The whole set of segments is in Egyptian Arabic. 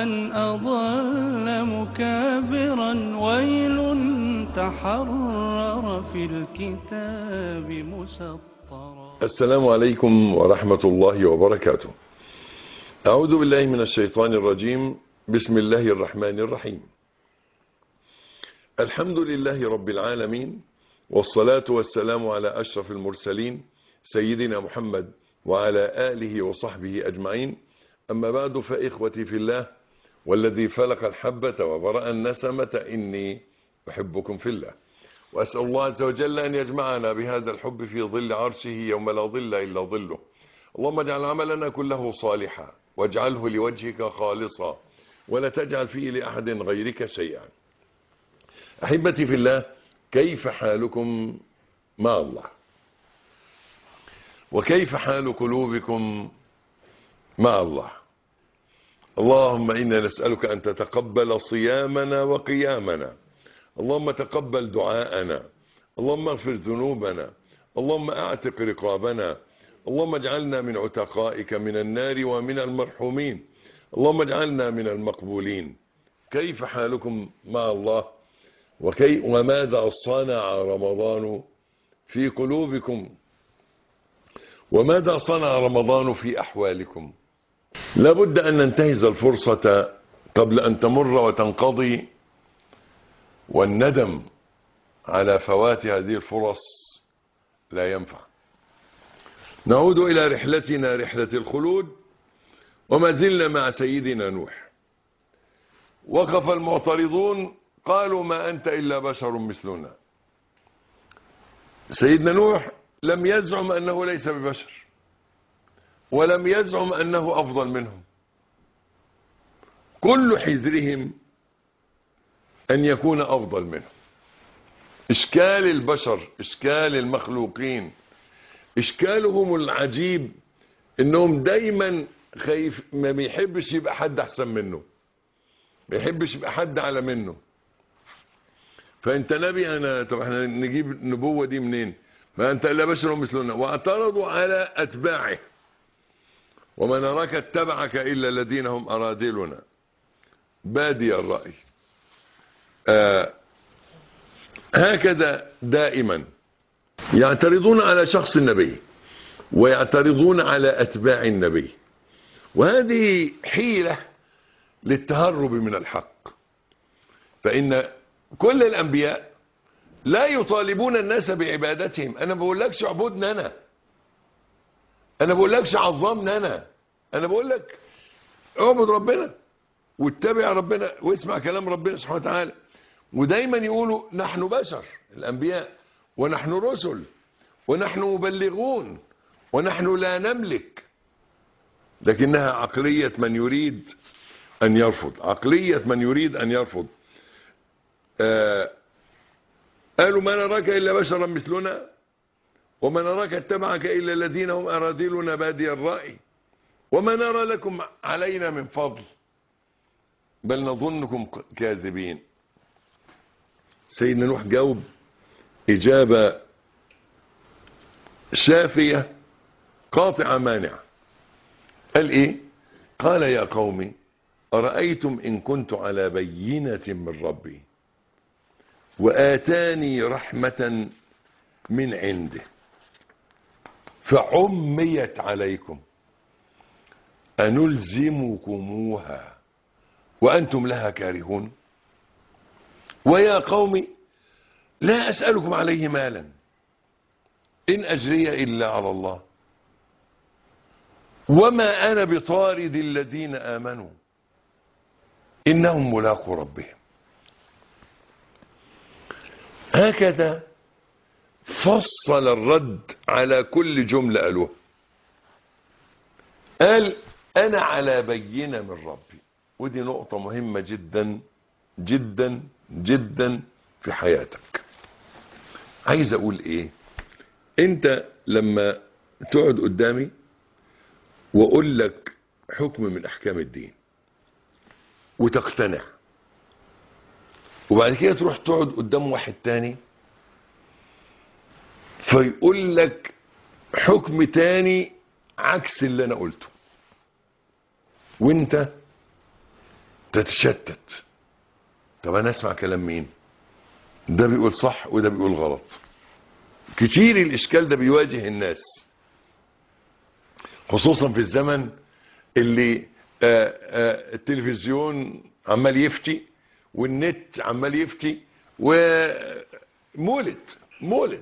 من أضل مكابرا ويل تحرر في الكتاب مسطرا السلام عليكم ورحمة الله وبركاته أعوذ بالله من الشيطان الرجيم بسم الله الرحمن الرحيم الحمد لله رب العالمين والصلاة والسلام على أشرف المرسلين سيدنا محمد وعلى آله وصحبه أجمعين أما بعد فإخوتي في الله والذي فلق الحبة وبرأ النسمة إني أحبكم في الله وأسأل الله عز وجل أن يجمعنا بهذا الحب في ظل عرشه يوم لا ظل إلا ظله اللهم اجعل عملنا كله صالحا واجعله لوجهك خالصا ولا تجعل فيه لأحد غيرك شيئا أحبتي في الله كيف حالكم مع الله وكيف حال قلوبكم مع الله اللهم إنا نسألك أن تتقبل صيامنا وقيامنا اللهم تقبل دعاءنا اللهم اغفر ذنوبنا اللهم اعتق رقابنا اللهم اجعلنا من عتقائك من النار ومن المرحومين اللهم اجعلنا من المقبولين كيف حالكم مع الله وكي وماذا صنع رمضان في قلوبكم وماذا صنع رمضان في أحوالكم لابد أن ننتهز الفرصة قبل أن تمر وتنقضي والندم على فوات هذه الفرص لا ينفع نعود إلى رحلتنا رحلة الخلود وما زلنا مع سيدنا نوح وقف المعترضون قالوا ما أنت إلا بشر مثلنا سيدنا نوح لم يزعم أنه ليس ببشر ولم يزعم أنه أفضل منهم كل حذرهم أن يكون أفضل منهم إشكال البشر إشكال المخلوقين إشكالهم العجيب إنهم دايما خايف ما بيحبش يبقى حد أحسن منه ما يحبش يبقى حد أعلى منه فأنت نبي أنا طب احنا نجيب النبوة دي منين ما أنت إلا بشر مثلنا واعترضوا على أتباعه وما نراك اتبعك إلا الذين هم أرادلنا بادي الرأي آه هكذا دائما يعترضون على شخص النبي ويعترضون على أتباع النبي وهذه حيلة للتهرب من الحق فإن كل الأنبياء لا يطالبون الناس بعبادتهم أنا بقول لكش اعبدنا أنا أنا بقول لكش عظمنا أنا أنا بقول لك اعبد ربنا واتبع ربنا واسمع كلام ربنا سبحانه وتعالى ودايما يقولوا نحن بشر الأنبياء ونحن رسل ونحن مبلغون ونحن لا نملك لكنها عقلية من يريد أن يرفض عقلية من يريد أن يرفض آه قالوا ما نراك إلا بشرا مثلنا وما نراك اتبعك إلا الذين هم أراذلنا بادي الرأي وما نرى لكم علينا من فضل بل نظنكم كاذبين سيدنا نوح جاوب إجابة شافية قاطعة مانعة قال إيه قال يا قومي أرأيتم إن كنت على بينة من ربي وآتاني رحمة من عنده فعميت عليكم أنلزمكموها وأنتم لها كارهون ويا قوم لا أسألكم عليه مالا إن أجري إلا على الله وما أنا بطارد الذين آمنوا إنهم ملاقوا ربهم هكذا فصل الرد على كل جملة قالوها قال أنا على بينة من ربي ودي نقطة مهمة جدا جدا جدا في حياتك عايز أقول إيه أنت لما تقعد قدامي وأقول لك حكم من أحكام الدين وتقتنع وبعد كده تروح تقعد قدام واحد تاني فيقول لك حكم تاني عكس اللي انا قلته وانت تتشتت طب انا اسمع كلام مين ده بيقول صح وده بيقول غلط كتير الاشكال ده بيواجه الناس خصوصا في الزمن اللي آآ آآ التلفزيون عمال يفتي والنت عمال يفتي ومولد مولد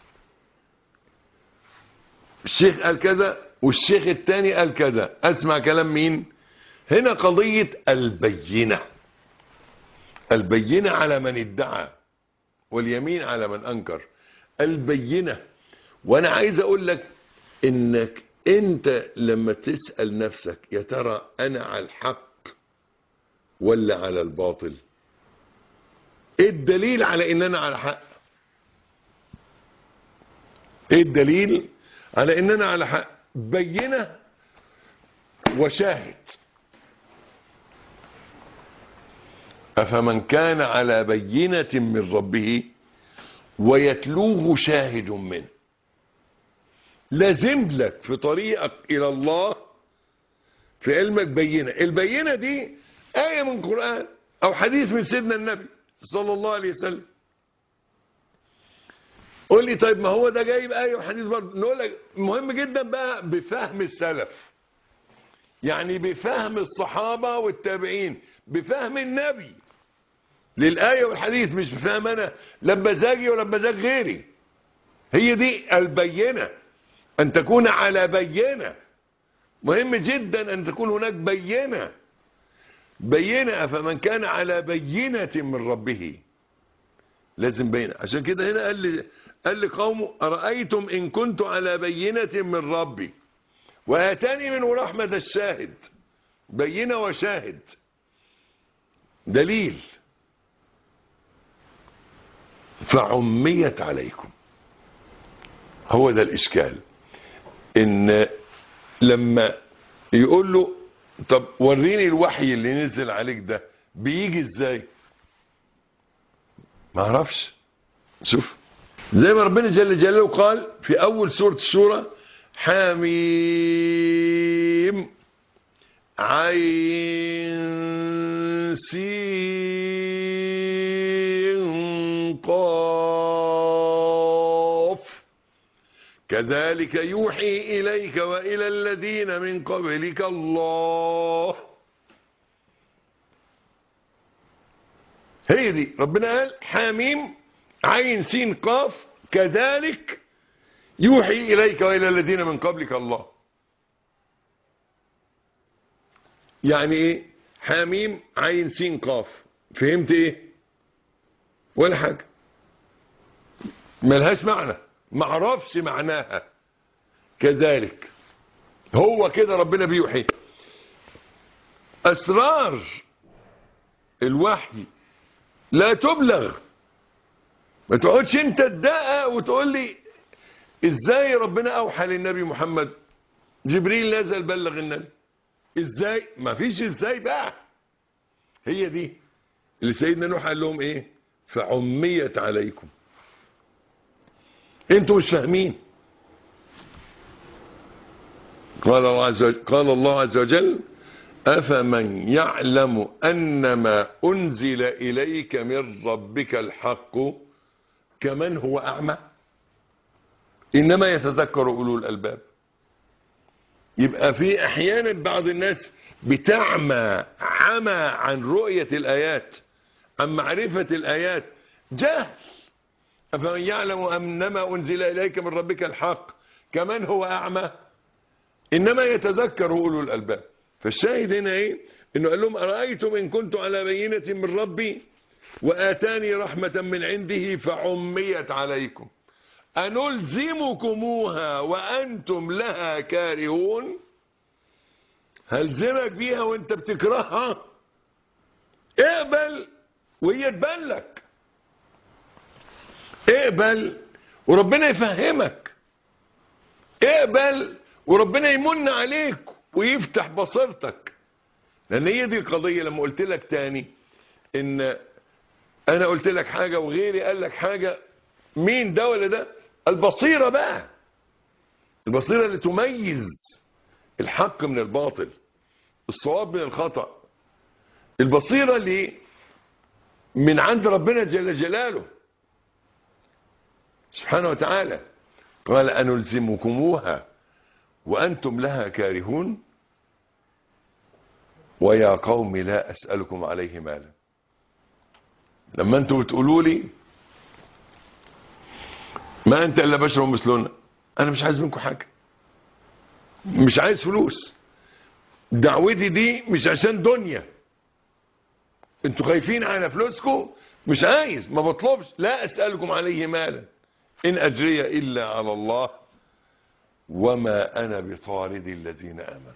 الشيخ قال كذا والشيخ التاني قال كذا اسمع كلام مين هنا قضية البينة البينة على من ادعى واليمين على من انكر البينة وانا عايز اقول لك انك انت لما تسأل نفسك يا ترى انا على الحق ولا على الباطل ايه الدليل على ان انا على حق ايه الدليل على ان انا على حق بينه وشاهد افمن كان على بينه من ربه ويتلوه شاهد منه لازم لك في طريقك الى الله في علمك بينه البينه دي ايه من القران او حديث من سيدنا النبي صلى الله عليه وسلم قول لي طيب ما هو ده جايب ايه وحديث برضه نقول لك مهم جدا بقى بفهم السلف يعني بفهم الصحابه والتابعين بفهم النبي للايه والحديث مش بفهم انا لا بمزاجي ولا بمزاج غيري هي دي البينه ان تكون على بينه مهم جدا ان تكون هناك بينه بينه فمن كان على بينه من ربه لازم بينه عشان كده هنا قال لي قال لقومه ارايتم ان كنت على بينه من ربي واتاني منه رحمه الشاهد بينه وشاهد دليل فعميت عليكم هو ده الاشكال ان لما يقول له طب وريني الوحي اللي نزل عليك ده بيجي ازاي ما اعرفش شوف زي ما ربنا جل جلاله قال في اول سوره الشورى حميم عين سين قاف كذلك يوحي إليك وإلى الذين من قبلك الله هي دي ربنا قال حاميم عين سين قاف كذلك يوحي إليك وإلى الذين من قبلك الله يعني ايه حاميم عين سين قاف فهمت ايه ولا حاجة ملهاش معنى معرفش معناها كذلك هو كده ربنا بيوحي اسرار الوحي لا تبلغ ما تقعدش انت تدقق وتقول لي ازاي ربنا اوحى للنبي محمد جبريل نزل بلغ النبي ازاي ما فيش ازاي بقى هي دي اللي سيدنا نوح قال لهم ايه فعميت عليكم انتوا مش فاهمين قال الله عز وجل قال الله عز وجل افمن يعلم انما انزل اليك من ربك الحق كمن هو اعمى انما يتذكر اولو الالباب يبقى في احيانا بعض الناس بتعمى عمى عن رؤية الايات عن معرفة الايات جهل افمن يعلم انما انزل اليك من ربك الحق كمن هو اعمى انما يتذكر اولو الالباب فالشاهد هنا ايه انه قال لهم ارايتم ان كنت على بينه من ربي واتاني رحمه من عنده فعميت عليكم انلزمكموها وانتم لها كارهون هلزمك بيها وانت بتكرهها اقبل وهي تبان لك اقبل وربنا يفهمك اقبل وربنا يمن عليك ويفتح بصيرتك لان هي دي القضية لما قلت لك تاني ان انا قلت لك حاجة وغيري قال لك حاجة مين ده ولا ده البصيرة بقى البصيرة اللي تميز الحق من الباطل الصواب من الخطأ البصيرة اللي من عند ربنا جل جلاله سبحانه وتعالى قال أنلزمكموها وأنتم لها كارهون ويا قوم لا أسألكم عليه مالا لما أنتم بتقولوا لي ما أنت إلا بشر مثلنا أنا مش عايز منكم حاجة مش عايز فلوس دعوتي دي مش عشان دنيا انتوا خايفين على فلوسكم مش عايز ما بطلبش لا أسألكم عليه مالا إن أجري إلا على الله وما أنا بطارد الذين آمنوا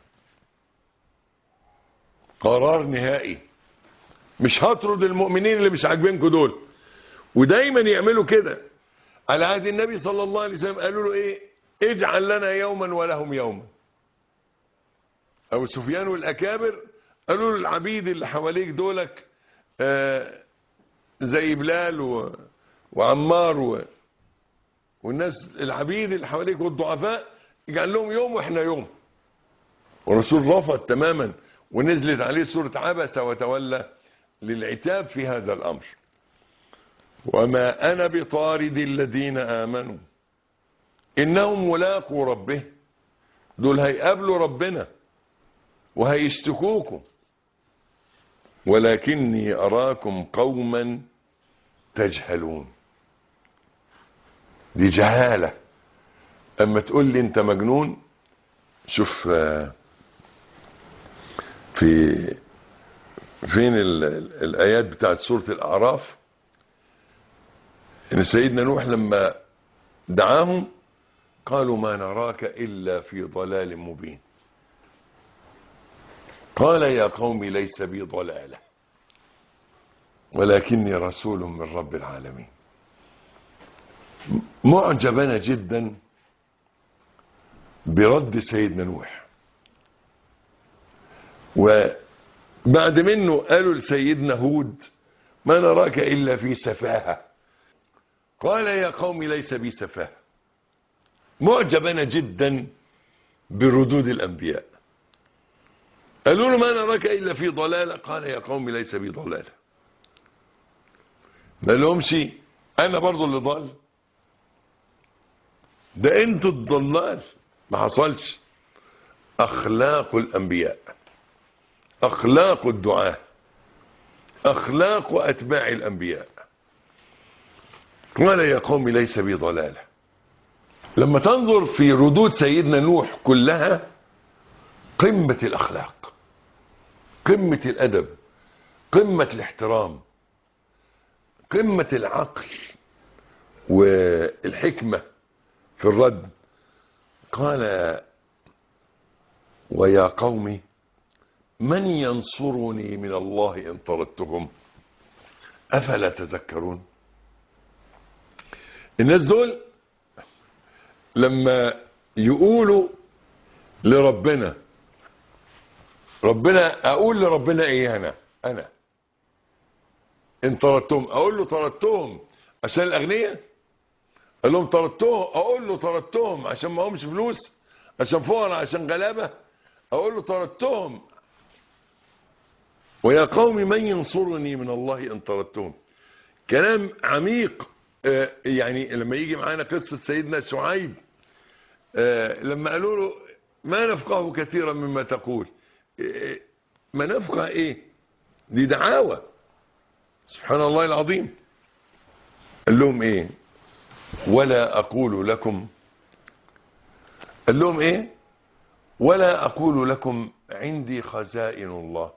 قرار نهائي مش هطرد المؤمنين اللي مش عاجبينكم دول ودايما يعملوا كده على عهد النبي صلى الله عليه وسلم قالوا له ايه اجعل لنا يوما ولهم يوما ابو سفيان والاكابر قالوا له العبيد اللي حواليك دولك آه زي بلال و... وعمار و... والناس العبيد اللي حواليك والضعفاء يجعل لهم يوم واحنا يوم والرسول رفض تماما ونزلت عليه سورة عبس وتولى للعتاب في هذا الأمر وما أنا بطارد الذين آمنوا إنهم ملاقوا ربه دول هيقابلوا ربنا وهيشتكوكم ولكني أراكم قوما تجهلون دي جهالة أما تقول لي أنت مجنون شوف آه، في فين ال- ال- الآيات بتاعت سورة الأعراف إن سيدنا نوح لما دعاهم قالوا ما نراك إلا في ضلال مبين قال يا قوم ليس بي ضلالة ولكني رسول من رب العالمين معجبنا جدا برد سيدنا نوح وبعد منه قالوا لسيدنا هود ما نراك إلا في سفاهة قال يا قوم ليس بي سفاهة معجبنا جدا بردود الأنبياء قالوا له ما نراك إلا في ضلالة قال يا قوم ليس بي ضلالة ما لهمش أنا برضو اللي ضال ده انتوا الضلال ما حصلش أخلاق الأنبياء أخلاق الدعاة أخلاق أتباع الأنبياء قال يا قوم ليس بي ضلالة لما تنظر في ردود سيدنا نوح كلها قمة الأخلاق قمة الأدب قمة الاحترام قمة العقل والحكمة في الرد قال ويا قوم من ينصرني من الله إن طردتهم أفلا تذكرون الناس دول لما يقولوا لربنا ربنا اقول لربنا ايه انا انا ان طردتهم اقول له طردتهم عشان الاغنياء قال لهم طردتهم اقول له طردتهم عشان ما همش فلوس عشان فقراء عشان غلابه اقول له طردتهم ويا قوم من ينصرني من الله ان طردتهم كلام عميق آه، يعني لما يجي معانا قصه سيدنا شعيب آه، لما قالوا له ما نفقه كثيرا مما تقول آه، ما نفقه ايه دي دعاوى سبحان الله العظيم قال لهم ايه ولا اقول لكم قال لهم ايه ولا اقول لكم عندي خزائن الله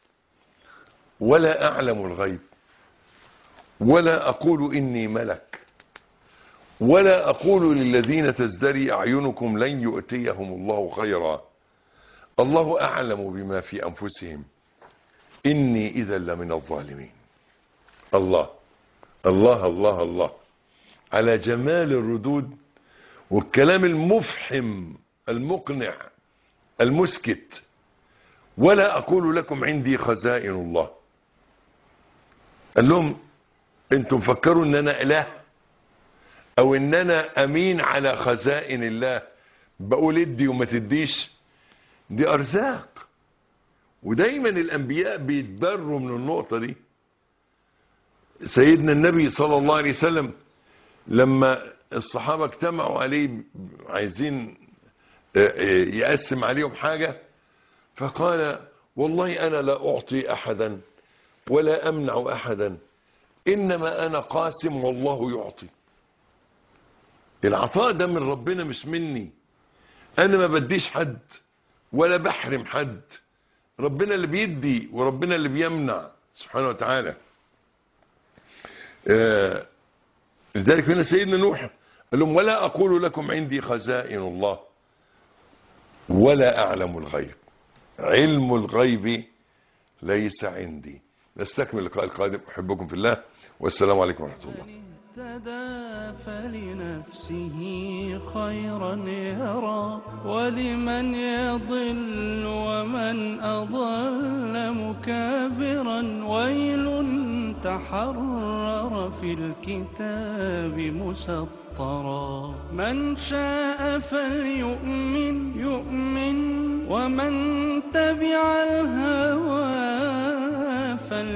ولا اعلم الغيب ولا اقول اني ملك ولا أقول للذين تزدري أعينكم لن يؤتيهم الله خيرا الله أعلم بما في أنفسهم إني إذا لمن الظالمين الله الله الله الله على جمال الردود والكلام المفحم المقنع المسكت ولا أقول لكم عندي خزائن الله قال لهم انتم فكروا ان انا اله او ان انا امين على خزائن الله بقول ادي وما تديش دي ارزاق ودايما الأنبياء بيتبروا من النقطة دي سيدنا النبي صلى الله عليه وسلم لما الصحابة اجتمعوا عليه عايزين يقسم عليهم حاجة فقال والله أنا لا أعطي أحدا ولا أمنع أحدا إنما أنا قاسم والله يعطي العطاء ده من ربنا مش مني أنا ما بديش حد ولا بحرم حد ربنا اللي بيدي وربنا اللي بيمنع سبحانه وتعالى آه لذلك هنا سيدنا نوح قال لهم ولا أقول لكم عندي خزائن الله ولا أعلم الغيب علم الغيب ليس عندي نستكمل اللقاء القادم أحبكم في الله والسلام عليكم ورحمة الله من اهتدى فلنفسه خيرا يرى ولمن يضل ومن أضل مكابرا ويل تحرر في الكتاب مسطرا من شاء فليؤمن يؤمن ومن تبع الهوى